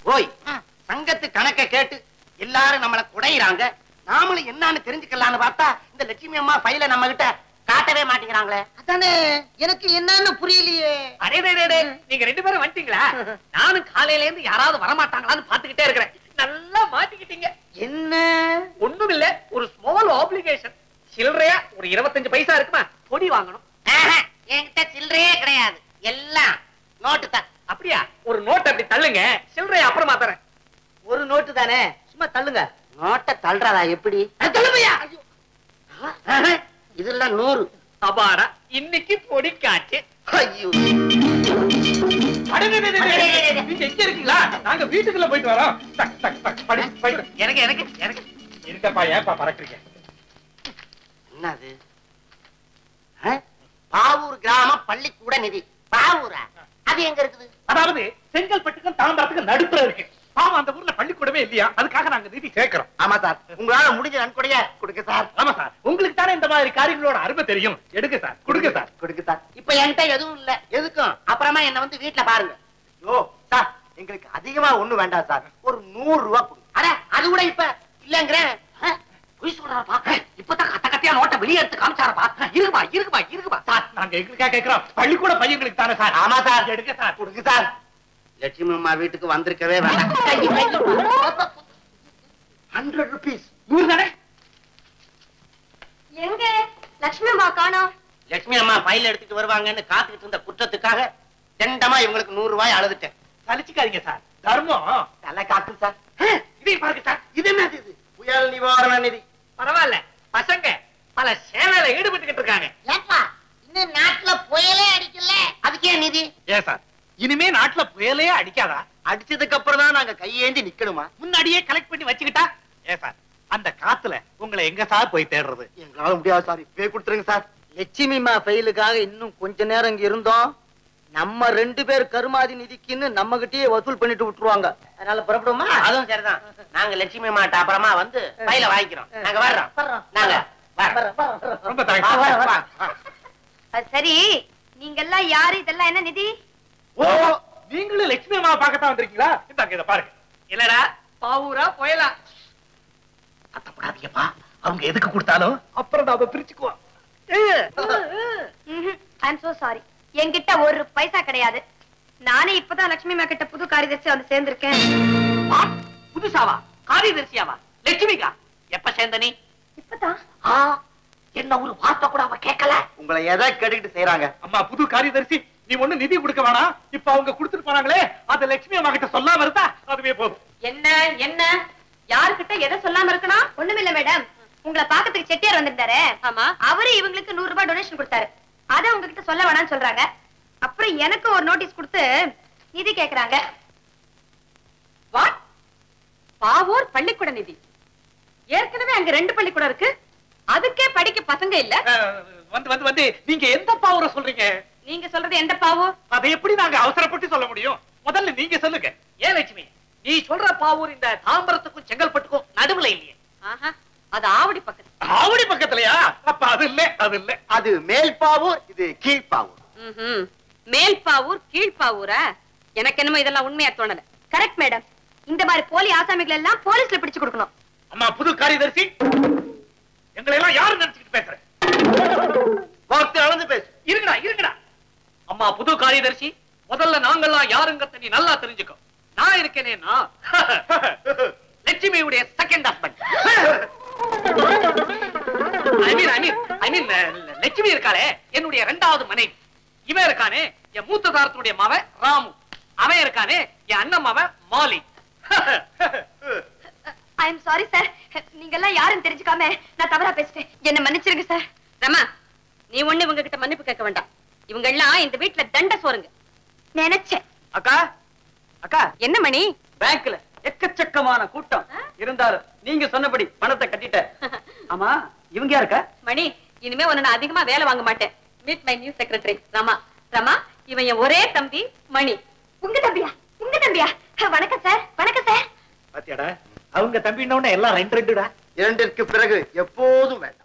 ஓய் சங்கத்து கணக்க கேட்டு எல்லாரும் நம்மள குடையிறாங்க நாமளும் என்னன்னு தெரிஞ்சுக்கலாம்னு பார்த்தா இந்த லட்சுமி அம்மா ஃபைல நம்ம கிட்ட காட்டவே மாட்டேங்கிறாங்களே அதானே எனக்கு என்னன்னு புரியலையே அடே டே, டே, டே, நீங்க ரெண்டு பேரும் வந்துட்டீங்களா நானும் காலையில இருந்து யாராவது வரமாட்டாங்களான்னு பாத்துக்கிட்டே இருக்கிறேன் நல்லா மாட்டிக்கிட்டீங்க என்ன ஒண்ணும் இல்ல ஒரு ஸ்மால் ஆப்ளிகேஷன் சில்லறையா ஒரு இருபத்தஞ்சு பைசா இருக்குமா பொடி வாங்கணும் ஆஹா, என்கிட்ட சில்லறையே கிடையாது எல்லாம் நோட்டு தான் அப்படியா ஒரு நோட் அப்படி தள்ளுங்க சில்லறையா அப்புறமா தரேன் ஒரு நோட்டு தானே சும்மா தள்ளுங்க நோட்டை தள்ளுறதா எப்படி தள்ளுமையா ஆஹா, இதெல்லாம் நூறு அபாரா இன்னைக்கு பொடி காச்சு ஐயோ அடே, டே, டே, டே, டே, டே, நீங்க எங்க இருக்கீங்களா நாங்க வீட்டுக்குள்ள போயிட்டு வரோம் டக், டக், டக், படி, போயிட்டு. எனக்கு எனக்கு எனக்கு இருக்கப்பா ஏன்பா பறக்குறீங்க என்னது ஆ? பாவூர் கிராம பள்ளிக்கூட நிதி பாவூரா அது எங்க இருக்குது அதாவது செங்கல்பட்டுக்கும் தாம்பரத்துக்கும் நடுப்புற இருக்கு ஆமா அந்த ஊர்ல பள்ளிக்கூடமே இல்லையா அதுக்காக நாங்க நிதி கேட்கிறோம் ஆமா சார் உங்களால முடிஞ்ச நன்கொடைய கொடுக்க சார் ஆமா சார் உங்களுக்கு தானே இந்த மாதிரி காரியங்களோட அருமை தெரியும் எடுங்க சார் கொடுங்க சார் கொடுக்க சார் இப்ப என்கிட்ட எதுவும் இல்ல எதுக்கும் அப்புறமா என்ன வந்து வீட்டுல பாருங்க யோ சார் எங்களுக்கு அதிகமா ஒண்ணு வேண்டாம் சார் ஒரு நூறு ரூபாய் கொடுங்க அட அது கூட இப்ப இல்லங்கிறேன் ஆ? பொய் சொல்றாப்பா இப்பதான் கத்த கத்தையா நோட்டை வெளியே எடுத்து காமிச்சாரப்பா இருக்குமா இருக்குமா இருக்குமா சார் நாங்க எங்களுக்கா கேட்கிறோம் பள்ளிக்கூட பையங்களுக்கு தானே சார் ஆமா சார் எடுங்க சார் கொடுங்க சார் லட்சுமி அம்மா வீட்டுக்கு வந்திருக்கவே வேண்டாம் ஹண்ட்ரட் ருபீஸ் நூறு தானே எங்க லட்சுமி அம்மா காணோம் லட்சுமி அம்மா ஃபைல் எடுத்துட்டு வருவாங்கன்னு காத்துக்கிட்டு இருந்த குற்றத்துக்காக தெண்டமா இவங்களுக்கு நூறு ரூபாய் அழுதுட்டேன் சலிச்சுக்காதீங்க சார் தர்மம் தலை காக்கு சார் இதையும் பாருங்க சார் இது என்னது இது புயல் நிவாரண நிதி பரவாயில்ல பசங்க பல சேவையில ஈடுபட்டுக்கிட்டு இருக்காங்க ஏப்பா இன்னும் நாட்டுல புயலே அடிக்கல அதுக்கே நிதி ஏன் சார் இனிமே நாட்டுல புயலே அடிக்காதா அடிச்சதுக்கு அப்புறம் தான் நாங்க கையேந்தி நிக்கணுமா முன்னாடியே கலெக்ட் பண்ணி வச்சுக்கிட்டா ஏன் சார் அந்த காத்துல உங்களை எங்க சார் போய் தேடுறது எங்களால முடியாது சார் இப்பவே கொடுத்துருங்க சார் லட்சுமிமா ஃபைலுக்காக இன்னும் கொஞ்ச நேரம் இங்க இருந்தோம் நம்ம ரெண்டு பேர் கருமாதி நிதிக்குன்னு நம்ம கிட்டயே வசூல் பண்ணிட்டு விட்டுருவாங்க அதனால புறப்படுமா அதுவும் சரிதான் நாங்க லட்சுமி அம்மாட்ட அப்புறமா வந்து ஃபைல வாங்கிக்கிறோம் நாங்க வர்றோம் நாங்க வர்றோம். ரொம்ப வா, வா, வா, தேங்க்ஸ் வா. அது சரி நீங்க எல்லாம் யாரு இதெல்லாம் என்ன நிதி ஓ நீங்களும் லட்சுமி அம்மாவை பார்க்கத்தான் வந்திருக்கீங்களா இந்தாங்க இத பாருங்க இல்லடா பாவூரா புயலா கத்தப்படாதீங்கப்பா அவங்க எதுக்கு கொடுத்தாலும் அப்புறம் நாம பிரிச்சுக்குவோம் ஐ எம் சோ சாரி என்கிட்ட ஒரு பைசா கிடையாது நானே இப்பதான் லட்சுமி அம்மா கிட்ட புது காரியதர்சி வந்து சேர்ந்திருக்கேன் வாட்? புதுசாவா காரியதர்சியாவா லட்சுமிகா எப்ப சேர்ந்த நீ இப்பதான் ஆ, என்ன ஒரு வார்த்தை கூட அவ கேட்கல உங்களை எதை கேட்டுக்கிட்டு செய்யறாங்க அம்மா புது காரியதர்சி நீ ஒண்ணு நிதி கொடுக்க வேணாம் இப்ப அவங்க கொடுத்துட்டு போனாங்களே அது லட்சுமி அம்மா கிட்ட சொல்லாம இருந்தா அதுவே போதும் என்ன என்ன யாருக்கிட்ட எதை சொல்லாம இருக்கணும் ஒண்ணுமில்ல மேடம் உங்களை பாக்கிறதுக்கு செட்டியார் வந்திருந்தாரு ஆமா அவரு இவங்களுக்கு நூறு ரூபாய் டொனேஷன் கொடுத்தாரு அத உங்ககிட்ட சொல்ல வேணாம்னு சொல்றாங்க அப்புறம் எனக்கு ஒரு நோட்டீஸ் கொடுத்து நிதி கேக்குறாங்க வாட் பாவூர் பள்ளிக்கூட நிதி ஏற்கனவே அங்க ரெண்டு பள்ளிக்கூடம் இருக்கு அதுக்கே படிக்க பசங்க இல்ல அஹ், வந்து வந்து வந்து நீங்க எந்த பாவூரை சொல்றீங்க நீங்க சொல்றது எந்த பாவூர் அதை எப்படி நாங்க அவசரப்பட்டு சொல்ல முடியும் முதல்ல நீங்க சொல்லுங்க ஏன் லட்சுமி நீ சொல்ற பாவூர் இந்த தாம்பரத்துக்கும் செங்கல்பட்டுக்கும் நடுவுல இல்லையே ஆஹா அது ஆவடி பக்கத்து ஆவடி பக்கத்துலயா அப்ப அது இல்ல அது இல்ல அது மேல் பாவூர் இது கீழ் பாவூர் ம்ஹும். மேல் பாவூர் கீழ் பாவூரா எனக்கு என்னமோ இதெல்லாம் உண்மையா தோணல கரெக்ட் மேடம் இந்த மாதிரி போலி ஆசாமிகள் எல்லாம் போலீஸ்ல பிடிச்சு கொடுக்கணும் அம்மா புது காரியதர்சி எங்களை எல்லாம் யாரு நினைச்சுக்கிட்டு பேசுற வார்த்தை அளந்து பேசு இருங்கடா இருங்கடா அம்மா புது காரியதர்சி முதல்ல நாங்கெல்லாம் யாருங்கத்த நீ நல்லா தெரிஞ்சுக்கோ நான் இருக்கேனே நான் லட்சுமியுடைய second husband I mean I mean I mean Lakshmi இருக்காளே என்னுடைய இரண்டாவது மனைவி இவன் இருக்கானே என் மூத்த தாரத்தினுடைய மவன் ராமு அவன் இருக்கானே என் அண்ணன் மவன் Mali I am sorry sir நீங்க எல்லாம் யாருன்னு தெரிஞ்சுக்காம நான் தவறா பேசிட்டேன் என்ன மன்னிச்சிருங்க சார் ரமா நீ ஒண்ணு இவங்க கிட்ட மன்னிப்பு கேட்க வேண்டாம் இவங்க எல்லாம் இந்த வீட்டுல தண்ட சோறுங்க நினைச்சேன் அக்கா அக்கா என்ன மணி பேங்க்ல எக்கச்சக்கமான கூட்டம் இருந்தாலும் நீங்க சொன்னபடி பணத்தை கட்டிட்டேன் ஆமா இவங்க யாருக்கா மணி இனிமே உன்னை நான் அதிகமா வேலை வாங்க மாட்டேன் meet my new secretary Rama Rama இவன் என் ஒரே தம்பி மணி உங்க தம்பியா உங்க தம்பியா வணக்கம் சார் வணக்கம் சார் பாத்தியாடா அவங்க தம்பின்ன உடனே எல்லாம் ரெண்டு ரெண்டுடா இரண்டிற்கு பிறகு எப்போதும் வேண்டாம்